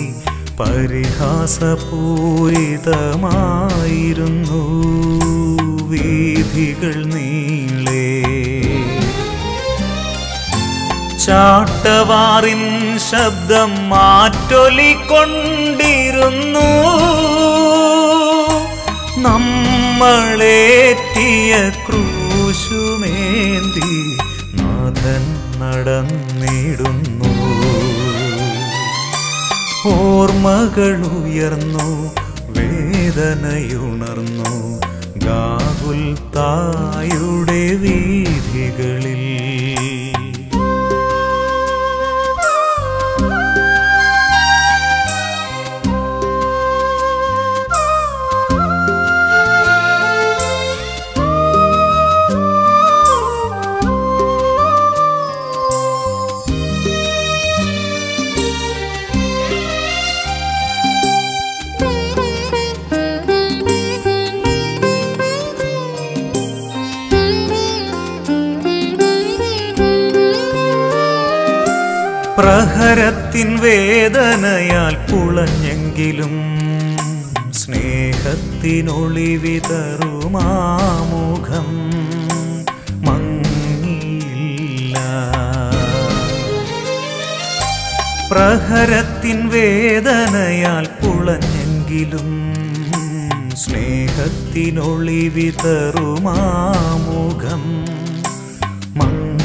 പരിഹാസപൂരിതമായിരുന്നു വീഥികൾ നീളേ ചാട്ടവാറിൻ ശബ്ദം മാറ്റൊലിക്കൊണ്ടിരുന്നു നമ്മളേറ്റിയ ക്രൂശുമേന്തി നാഥൻ നടന്നിടുന്നു ഓർമ്മകളുയർന്നു വേദനയുണർന്നു ഗാകുൽ തായുടെ വീഥികളിൽ പ്രഹരത്തിൻ വേദനയാൽ പുളഞ്ഞെങ്കിലും സ്നേഹത്തിനൊളിവിതറുമാമുഖം മങ്ങിയില്ല പ്രഹരത്തിൻ വേദനയാൽ പുളഞ്ഞെങ്കിലും സ്നേഹത്തിനൊളിവിതറുമാമുഖം മങ്ങിയില്ല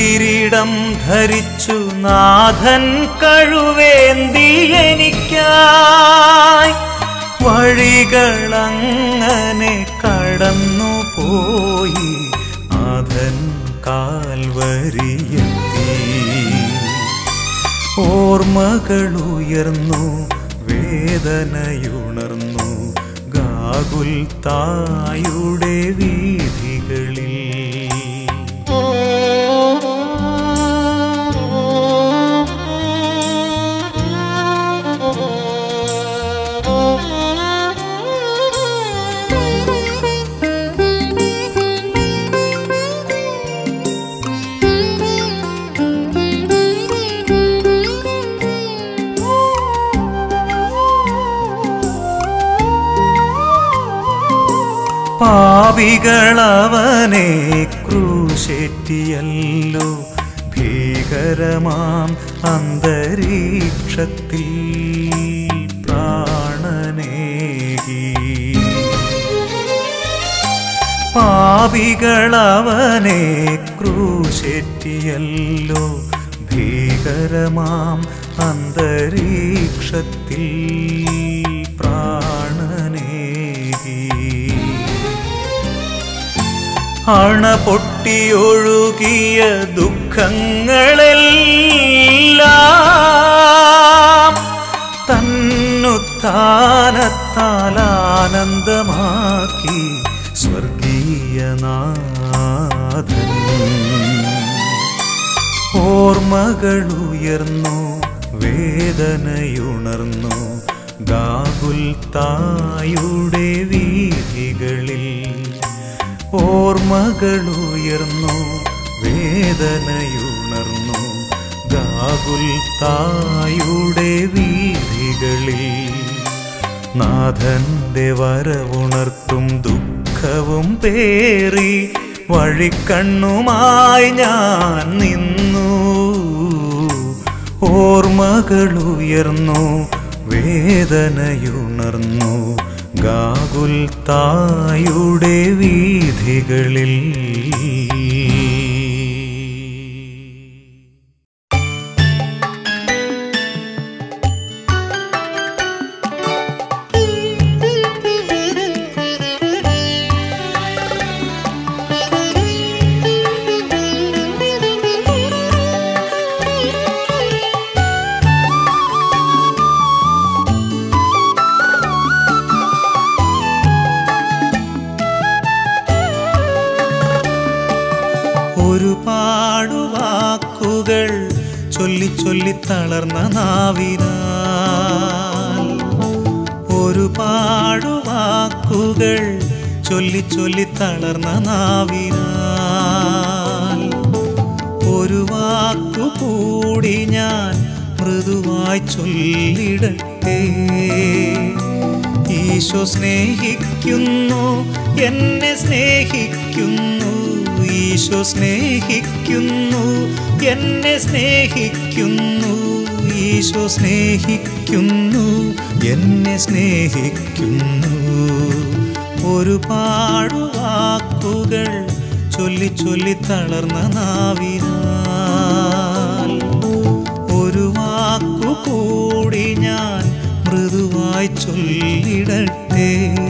കിരീടം ധരിച്ചു നാഥൻ കഴുവേന്തി എനിക്കായി വഴികളങ്ങനെ കടന്നു പോയി നാഥൻ കാൽവരിയെത്തി ഓർമ്മകളുയർന്നു വേദനയുണർന്നു ഗാകുൽ തായുടെ വീഥികളിൽ പാപികളവനെ ക്രൂശേറ്റിയല്ലോ ഭീകരമാം അന്തരീക്ഷത്തിൽ പ്രാണനേകി പാപികളവനെ ക്രൂശേറ്റിയല്ലോ ഭീകരമാം അന്തരീക്ഷത്തിൽ പ്രാണനേകി അണ പൊട്ടിയൊഴുകിയ ദുഃഖങ്ങളെല്ലാം തന്നുത്താനത്താൽ ആനന്ദമാക്കി സ്വർഗീയനാഥൻ ഓർമ്മകളുയർന്നു വേദനയുണർന്നു ഗാകുൽ തായുടെ വീഥികളിൽ ഓർമ്മകളുയർന്നു വേദനയുണർന്നു ഗാകുൽ തായുടെ വീഥികളിൽ നാഥന്റെ വരവുണർത്തും ദുഃഖവും പേറി വഴിക്കണ്ണുമായി ഞാൻ നിന്നു ഓർമ്മകളുയർന്നു വേദനയുണർന്നു ഗാകുൽ തായുടെ വീഥികളിൽ ഒരുപാടു വാക്കുകൾ ചൊല്ലി ചൊല്ലി തളർന്ന നാവിനാൽ ഒരുപാടു വാക്കുകൾ ചൊല്ലി ചൊല്ലി തളർന്ന നാവിനാൽ ഒരു വാക്കു കൂടി ഞാൻ മൃദുവായി ചൊല്ലിടട്ടെ ഈശോ സ്നേഹിക്കുന്നു എന്നെ സ്നേഹിക്കുന്നു ഈശോ സ്നേഹിക്കുന്നു എന്നെ സ്നേഹിക്കുന്നു ഈശോ സ്നേഹിക്കുന്നു എന്നെ സ്നേഹിക്കുന്നു ഒരുപാട് വാക്കുകൾ ചൊല്ലി ചൊല്ലി തളർന്ന നാവിനാൽ ഒരു വാക്കു കൂടി ഞാൻ മൃദുവായി ചൊല്ലിടട്ടെ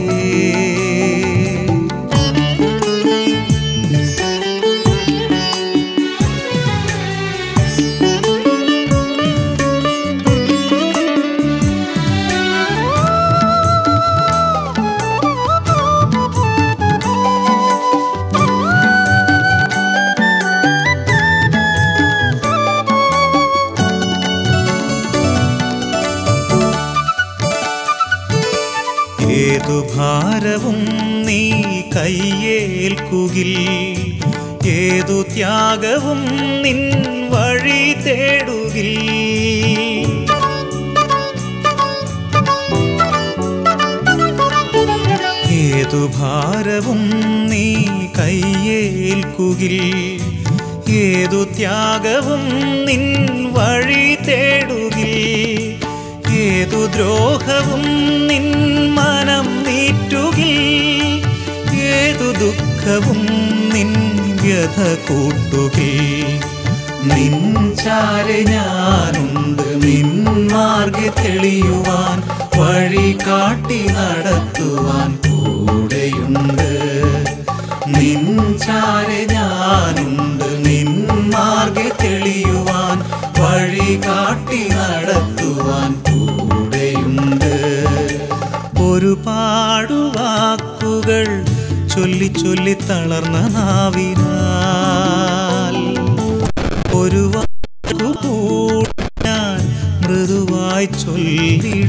ഏതു ഭാരവും നീ കയ്യേൽക്കുകിൽ ഏതു ത്യാഗവും നിൻ വഴി തേടുകിൽ ഏതു ഭാരവും നീ കയ്യേൽക്കുകിൽ ഏതു ത്യാഗവും നിൻ വഴി തേടുകിൽ ഏതു ദ്രോഹവും നിൻ മനം നീറ്റുകിൽ ഏതു ദുഃഖവും നിൻ വ്യഥ കൂട്ടുകിൽ നിൻ ചാരെ ഞാനുണ്ട് നിൻ മാർഗെ തെളിയുവാൻ വഴി കാട്ടി നടത്തുവാൻ കൂടെയുണ്ട് നിൻ ചാരെ ഞാനുണ്ട് നിൻ മാർഗെ തെളിയുവാൻ വഴി കാട്ടി നടത്തുവാൻ കൂടെയുണ്ട് ഒരുപാടു വാക്കുകൾ ചൊല്ലി ചൊല്ലി തളർന്ന നാവിനാൽ ഒരു വാക്കു കൂടി ഞാൻ മൃദുവായി ചൊല്ലിട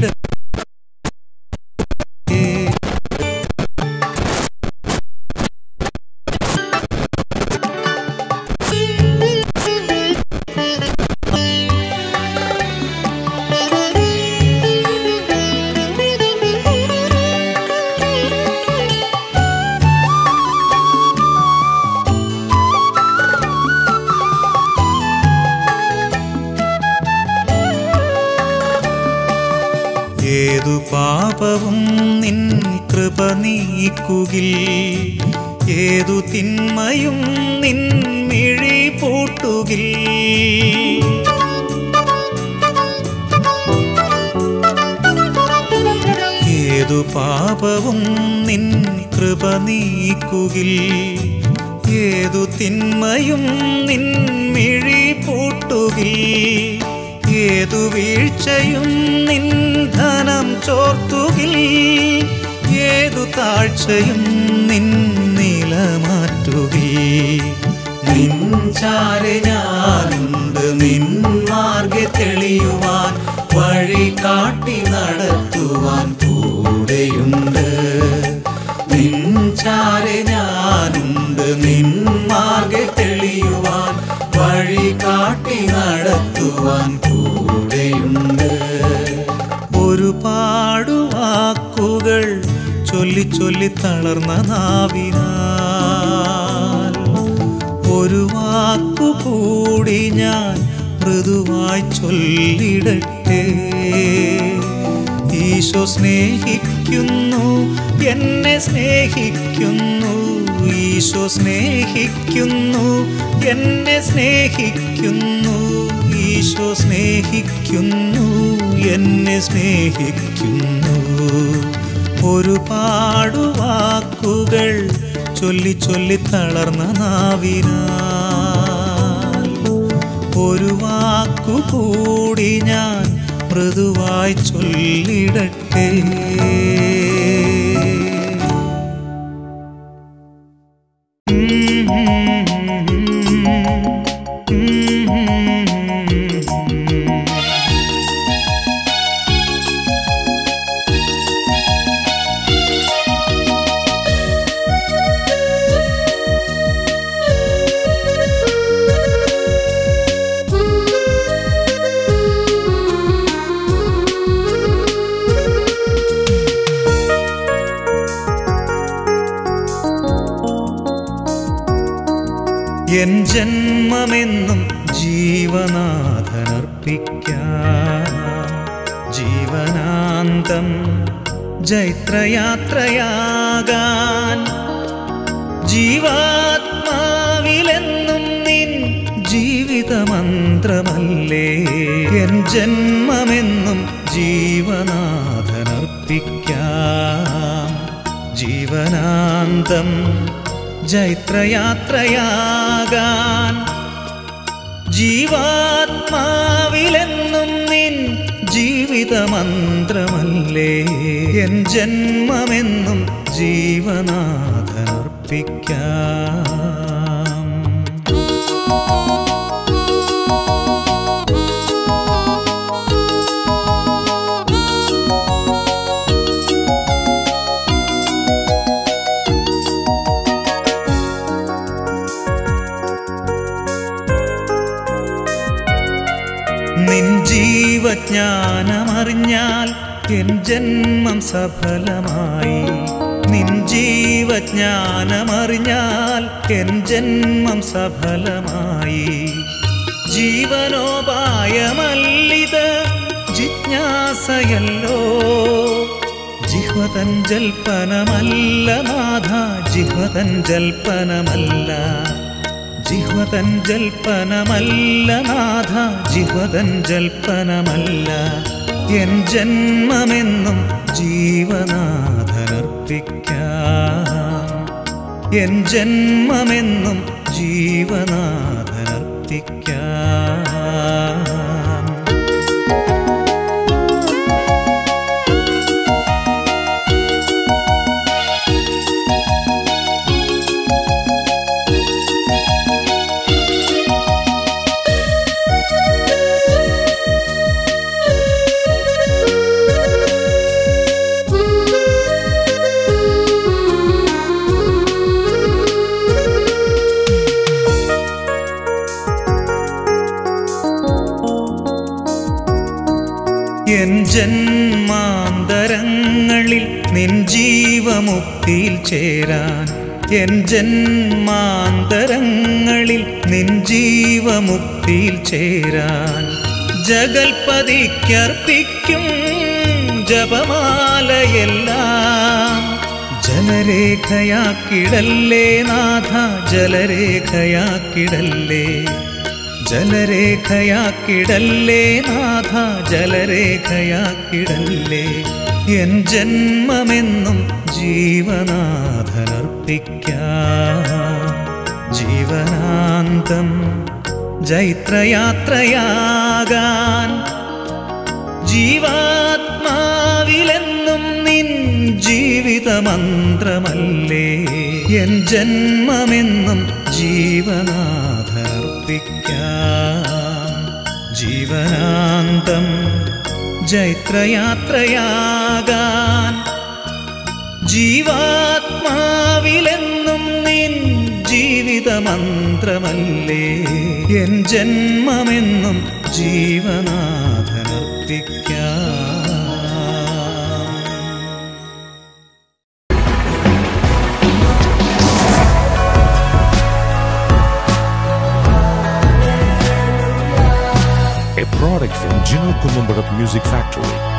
ഏതു പാപവും നിൻ കൃപ നീക്കുകിൽ ഏതു തിന്മയും നിൻ മിഴി പൂട്ടുകിൽ ഏതു പാപവും നിൻ കൃപ നീക്കുകിൽ ഏതു തിന്മയും നിൻ മിഴി പൂട്ടുകിൽ ഏതു വീഴ്ചയും നിൻ ധനം ചോർത്തുകിൽ ഏതു താഴ്ചയും നിൻ നില മാറ്റുകിൽ നിൻ ചാരെ ഞാനുണ്ട് നിൻ മാർഗെ തെളിയുവാൻ വഴി കാട്ടി നടത്തുവാൻ കൂടെയുണ്ട് നിൻ ചാരെ ഞാനുണ്ട് നിൻ മാർഗെ തെളിയുവാൻ വഴി കാട്ടി നടത്തുവാൻ കൂടെയുണ്ട് ഒരുപാടു വാക്കുകൾ ചൊല്ലി ചൊല്ലി തളർന്ന നാവിനാൽ ഒരു വാക്കു കൂടി ഞാൻ മൃദുവായി ചൊല്ലിടട്ടെ ഈശോ സ്നേഹിക്കുന്നു എന്നെ സ്നേഹിക്കുന്നു ഈശോ സ്നേഹിക്കുന്നു എന്നെ സ്നേഹിക്കുന്നു ഈശോ സ്നേഹിക്കുന്നു എന്നെ സ്നേഹിക്കുന്നു ഒരുപാടു വാക്കുകൾ ചൊല്ലി ചൊല്ലി തളർന്ന നാവിനാൽ ഒരു വാക്കു കൂടി ഞാൻ മൃദുവായി ചൊല്ലിടട്ടെ എൻ ജന്മമെന്നും ജീവനാഥനർപ്പിക്കാം ജീവനാന്തം ജൈത്രയാത്രയാകാൻ ജീവാത്മാവിലെന്നും നിൻ ജീവിതമന്ത്രമല്ലേ എൻ ജന്മമെന്നും ജീവനാഥനർപ്പിക്കാം ജീവനാന്തം ജൈത്രയാത്രയാകാൻ ജീവാത്മാവിലെന്നും നിൻ ജീവിതമന്ത്രമല്ലേ എൻ ജന്മമെന്നും ജീവനാഥനർപ്പിക്കാം നിൻ ജീവജ്ഞാനമറിഞ്ഞാൽ എൻ ജന്മം സഫലമായി നിൻ ജീവജ്ഞാനമറിഞ്ഞാൽ എൻ ജന്മം സഫലമായി ജീവനോപായമല്ലിത് ജിജ്ഞാസയല്ലോ ജിഹ്വതൻ ജൽപ്പനമല്ല നാഥ ജിഹ്വതൻ ജൽപ്പനമല്ല ജിഹ്വതൻ ജൽപ്പനമല്ല നാഥ ജിഹ്വതൻ ജൽപ്പനമല്ല എൻ ജന്മമെന്നും ജീവനാഥനർപ്പിക്കാം എൻ ജന്മമെന്നും ജീവനാഥനർപ്പിക്കാം എൻ ജന്മാന്തരങ്ങളിൽ നിൻ ജീവമുക്തിയിൽ ചേരാൻ എൻ ജന്മാന്തരങ്ങളിൽ നിൻ ജീവമുക്തിയിൽ ചേരാൻ ജഗൽപതിക്കർപ്പിക്കും ജപമാലയെല്ലാം ജലരേഖയാക്കിടല്ലേ നാഥ ജലരേഖയാക്കിടല്ലേ ജലരേഖയാക്കിടല്ലേ നാഥ ജലരേഖയാക്കിടല്ലേ എൻ ജന്മമെന്നും ജീവനാഥനർപ്പിക്കാം ജീവനാന്തം ജൈത്രയാത്രയാകാൻ ജീവാത്മാവിലെന്നും നിൻ ജീവിതമന്ത്രമല്ലേ എൻ ജന്മമെന്നും ജീവനാഥർപ്പിക്കാം ജീവനാന്തം ജൈത്രയാത്രയാകാൻ ജീവാത്മാവിലെന്നും നിൻ ജീവിതമന്ത്രമല്ലേ എൻ ജന്മമെന്നും ജീവനാഥനർപ്പിക്കാം a product from Gino Columbarat Music Factory.